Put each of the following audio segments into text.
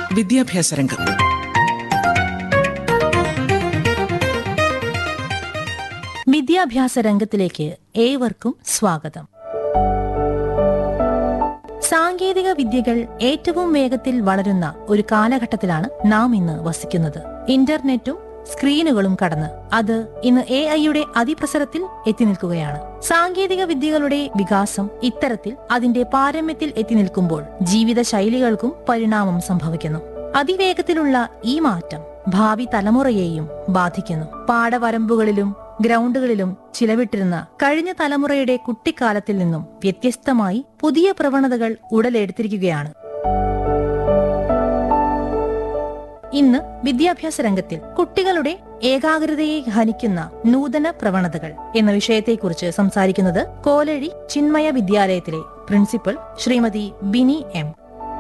വിദ്യാഭ്യാസ രംഗം വിദ്യാഭ്യാസ രംഗത്തിലേക്ക് ഏവർക്കും സ്വാഗതം സാങ്കേതിക വിദ്യകൾ ഏറ്റവും വേഗത്തിൽ വളരുന്ന ഒരു കാലഘട്ടത്തിലാണ് നാം ഇന്ന് വസിക്കുന്നത് ഇന്റർനെറ്റും സ്ക്രീനുകളും കടന്ന് അത് ഇന്ന് എ ഐയുടെ അതിപ്രസരത്തിൽ എത്തി നിൽക്കുകയാണ് സാങ്കേതിക വിദ്യകളുടെ വികാസം ഇത്തരത്തിൽ അതിന്റെ പാരമ്യത്തിൽ എത്തി നിൽക്കുമ്പോൾ ജീവിത ശൈലികൾക്കും പരിണാമം സംഭവിക്കുന്നു അതിവേഗത്തിലുള്ള ഈ മാറ്റം ഭാവി തലമുറയെയും ബാധിക്കുന്നു പാടവരമ്പുകളിലും ഗ്രൗണ്ടുകളിലും ചിലവിട്ടിരുന്ന കഴിഞ്ഞ തലമുറയുടെ കുട്ടിക്കാലത്തിൽ നിന്നും വ്യത്യസ്തമായി പുതിയ പ്രവണതകൾ ഉടലെടുത്തിരിക്കുകയാണ് ഇന്ന് വിദ്യാഭ്യാസ രംഗത്തിൽ കുട്ടികളുടെ ഏകാഗ്രതയെ ഹനിക്കുന്ന നൂതന പ്രവണതകൾ എന്ന വിഷയത്തെക്കുറിച്ച് സംസാരിക്കുന്നത് കോലഴി ചിന്മയ വിദ്യാലയത്തിലെ പ്രിൻസിപ്പൽ ശ്രീമതി ബിനി എം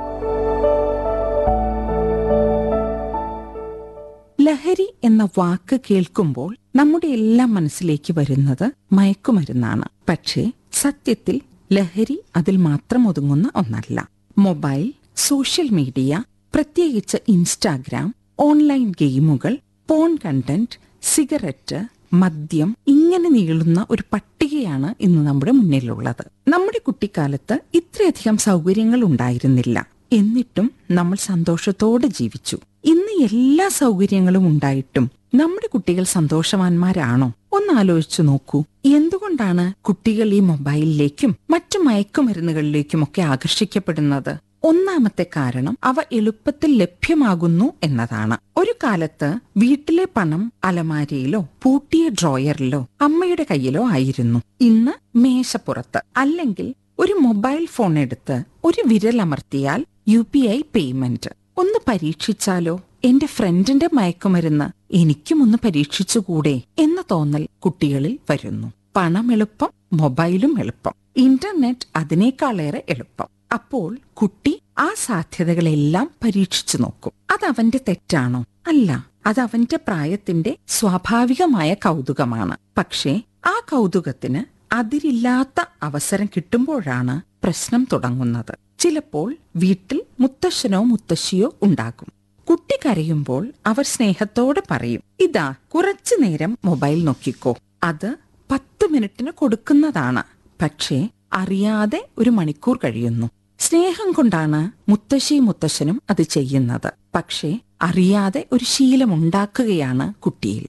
ലഹരി എന്ന വാക്ക് കേൾക്കുമ്പോൾ നമ്മുടെ എല്ലാം മനസ്സിലേക്ക് വരുന്നത് മയക്കുമരുന്നാണ് പക്ഷേ സത്യത്തിൽ ലഹരി അതിൽ മാത്രം ഒതുങ്ങുന്ന ഒന്നല്ല മൊബൈൽ സോഷ്യൽ മീഡിയ പ്രത്യേകിച്ച് ഇൻസ്റ്റാഗ്രാം ഓൺലൈൻ ഗെയിമുകൾ പോൺ കണ്ടന്റ് സിഗരറ്റ് മദ്യം ഇങ്ങനെ നീളുന്ന ഒരു പട്ടികയാണ് ഇന്ന് നമ്മുടെ മുന്നിലുള്ളത് നമ്മുടെ കുട്ടിക്കാലത്ത് ഇത്രയധികം സൗകര്യങ്ങൾ ഉണ്ടായിരുന്നില്ല എന്നിട്ടും നമ്മൾ സന്തോഷത്തോടെ ജീവിച്ചു ഇന്ന് എല്ലാ സൗകര്യങ്ങളും ഉണ്ടായിട്ടും നമ്മുടെ കുട്ടികൾ സന്തോഷവാന്മാരാണോ ഒന്നാലോചിച്ചു നോക്കൂ എന്തുകൊണ്ടാണ് കുട്ടികൾ ഈ മൊബൈലിലേക്കും മറ്റു മയക്കുമരുന്നുകളിലേക്കും ഒക്കെ ആകർഷിക്കപ്പെടുന്നത് ഒന്നാമത്തെ കാരണം അവ എളുപ്പത്തിൽ ലഭ്യമാകുന്നു എന്നതാണ് ഒരു കാലത്ത് വീട്ടിലെ പണം അലമാരയിലോ പൂട്ടിയ ഡ്രോയറിലോ അമ്മയുടെ കയ്യിലോ ആയിരുന്നു ഇന്ന് മേശപ്പുറത്ത് അല്ലെങ്കിൽ ഒരു മൊബൈൽ ഫോൺ എടുത്ത് ഒരു വിരലമർത്തിയാൽ യു പി ഐ പേയ്മെന്റ് ഒന്ന് പരീക്ഷിച്ചാലോ എന്റെ ഫ്രണ്ടിന്റെ മയക്കുമരുന്ന് എനിക്കും ഒന്ന് പരീക്ഷിച്ചുകൂടെ എന്ന തോന്നൽ കുട്ടികളിൽ വരുന്നു പണം എളുപ്പം മൊബൈലും എളുപ്പം ഇന്റർനെറ്റ് അതിനേക്കാളേറെ എളുപ്പം അപ്പോൾ കുട്ടി ആ സാധ്യതകളെല്ലാം പരീക്ഷിച്ചു നോക്കും അത് അവന്റെ തെറ്റാണോ അല്ല അത് അവന്റെ പ്രായത്തിന്റെ സ്വാഭാവികമായ കൗതുകമാണ് പക്ഷേ ആ കൗതുകത്തിന് അതിരില്ലാത്ത അവസരം കിട്ടുമ്പോഴാണ് പ്രശ്നം തുടങ്ങുന്നത് ചിലപ്പോൾ വീട്ടിൽ മുത്തശ്ശനോ മുത്തശ്ശിയോ ഉണ്ടാകും കുട്ടി കരയുമ്പോൾ അവർ സ്നേഹത്തോടെ പറയും ഇതാ കുറച്ചു നേരം മൊബൈൽ നോക്കിക്കോ അത് പത്ത് മിനിറ്റിന് കൊടുക്കുന്നതാണ് പക്ഷേ അറിയാതെ ഒരു മണിക്കൂർ കഴിയുന്നു സ്നേഹം കൊണ്ടാണ് മുത്തശ്ശിയും മുത്തശ്ശനും അത് ചെയ്യുന്നത് പക്ഷേ അറിയാതെ ഒരു ശീലമുണ്ടാക്കുകയാണ് കുട്ടിയിൽ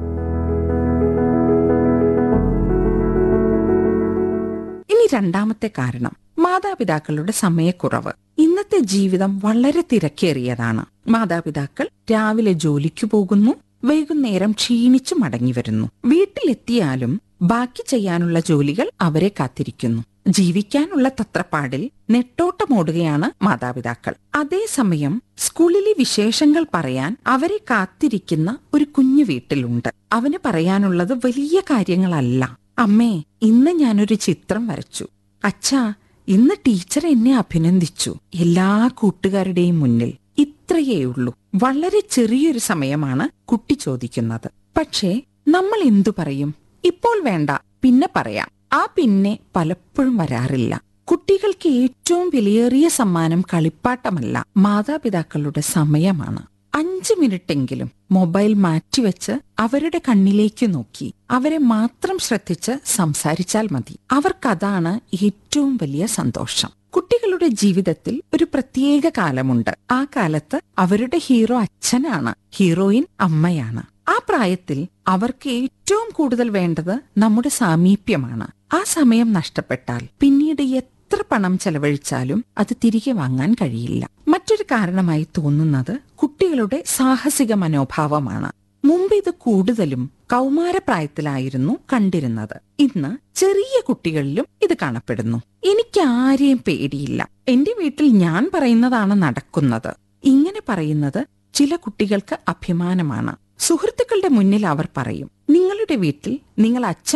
ഇനി രണ്ടാമത്തെ കാരണം മാതാപിതാക്കളുടെ സമയക്കുറവ് ഇന്നത്തെ ജീവിതം വളരെ തിരക്കേറിയതാണ് മാതാപിതാക്കൾ രാവിലെ ജോലിക്കു പോകുന്നു വൈകുന്നേരം ക്ഷീണിച്ചു മടങ്ങി വരുന്നു വീട്ടിലെത്തിയാലും ബാക്കി ചെയ്യാനുള്ള ജോലികൾ അവരെ കാത്തിരിക്കുന്നു ജീവിക്കാനുള്ള തത്രപ്പാടിൽ നെട്ടോട്ടമോടുകയാണ് മാതാപിതാക്കൾ അതേസമയം സ്കൂളിലെ വിശേഷങ്ങൾ പറയാൻ അവരെ കാത്തിരിക്കുന്ന ഒരു കുഞ്ഞു വീട്ടിലുണ്ട് അവന് പറയാനുള്ളത് വലിയ കാര്യങ്ങളല്ല അമ്മേ ഇന്ന് ഞാനൊരു ചിത്രം വരച്ചു അച്ഛാ ഇന്ന് ടീച്ചർ എന്നെ അഭിനന്ദിച്ചു എല്ലാ കൂട്ടുകാരുടെയും മുന്നിൽ ഇത്രയേ ഉള്ളൂ വളരെ ചെറിയൊരു സമയമാണ് കുട്ടി ചോദിക്കുന്നത് പക്ഷേ നമ്മൾ എന്തു പറയും ഇപ്പോൾ വേണ്ട പിന്നെ പറയാം ആ പിന്നെ പലപ്പോഴും വരാറില്ല കുട്ടികൾക്ക് ഏറ്റവും വിലയേറിയ സമ്മാനം കളിപ്പാട്ടമല്ല മാതാപിതാക്കളുടെ സമയമാണ് അഞ്ച് മിനിറ്റെങ്കിലും മൊബൈൽ മാറ്റിവെച്ച് അവരുടെ കണ്ണിലേക്ക് നോക്കി അവരെ മാത്രം ശ്രദ്ധിച്ച് സംസാരിച്ചാൽ മതി അവർക്കതാണ് ഏറ്റവും വലിയ സന്തോഷം കുട്ടികളുടെ ജീവിതത്തിൽ ഒരു പ്രത്യേക കാലമുണ്ട് ആ കാലത്ത് അവരുടെ ഹീറോ അച്ഛനാണ് ഹീറോയിൻ അമ്മയാണ് ആ പ്രായത്തിൽ അവർക്ക് ഏറ്റവും കൂടുതൽ വേണ്ടത് നമ്മുടെ സാമീപ്യമാണ് ആ സമയം നഷ്ടപ്പെട്ടാൽ പിന്നീട് എത്ര പണം ചെലവഴിച്ചാലും അത് തിരികെ വാങ്ങാൻ കഴിയില്ല മറ്റൊരു കാരണമായി തോന്നുന്നത് കുട്ടികളുടെ സാഹസിക മനോഭാവമാണ് മുമ്പ് ഇത് കൂടുതലും കൗമാരപ്രായത്തിലായിരുന്നു കണ്ടിരുന്നത് ഇന്ന് ചെറിയ കുട്ടികളിലും ഇത് കാണപ്പെടുന്നു എനിക്ക് ആരെയും പേടിയില്ല എന്റെ വീട്ടിൽ ഞാൻ പറയുന്നതാണ് നടക്കുന്നത് ഇങ്ങനെ പറയുന്നത് ചില കുട്ടികൾക്ക് അഭിമാനമാണ് സുഹൃത്തുക്കളുടെ മുന്നിൽ അവർ പറയും നിങ്ങളുടെ വീട്ടിൽ നിങ്ങൾ അച്ഛൻ